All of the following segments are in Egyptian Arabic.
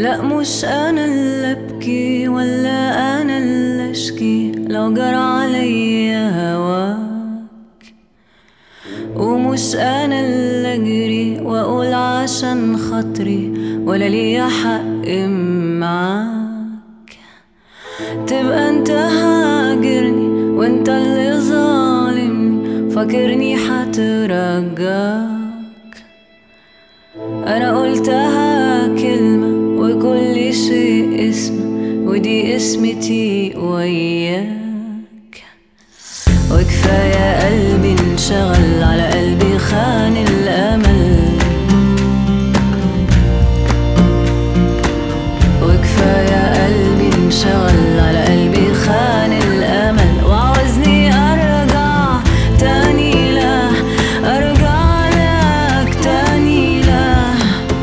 لا مش انا اللي ابكي ولا انا اللي اشكي لو جرى عليا هواك ومش انا اللي اجري واقول عشان خاطري ولا ليا حق معاك تبقى انت هاجرني وانت اللي ظالمني فاكرني هترجاك انا قلتها كلمة وكل شيء اسم ودي اسمتي وياك وكفاية قلبي انشغل على قلبي خان الأمل وكفاية قلبي انشغل على قلبي خان الأمل وعاوزني أرجع تاني لا أرجع لك تاني لا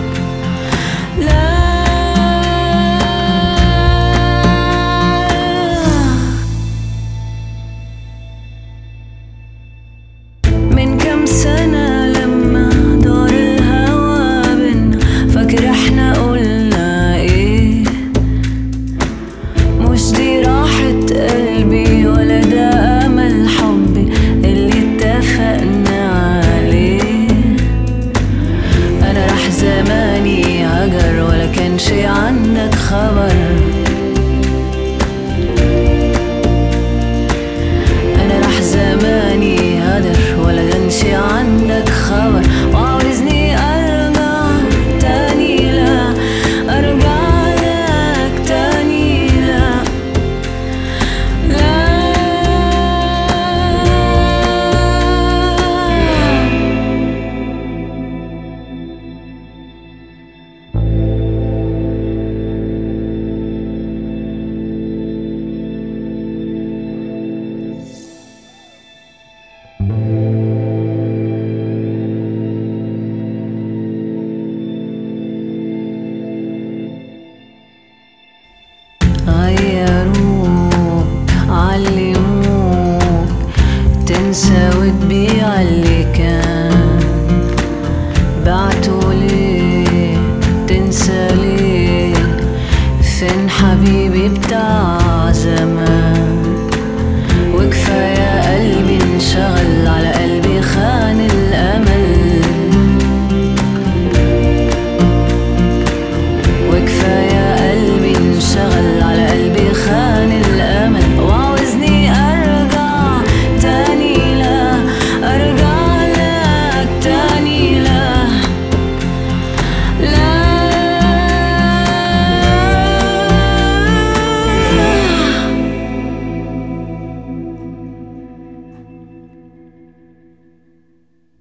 لا من كم سنة لما دار الهوى بينا فاكر احنا قلنا ايه مش دي راحة قلبي ولا ده أمل حبي اللي اتفقنا عليه أنا راح زماني هجر ولا كانش عنك خبر انا راح زماني هدر ولا كانش عنك خبر وعاوزني ارجع تاني لا ارجع لك تاني لا لا غيروك علموك تنسى وتبيع اللي كان بعتوا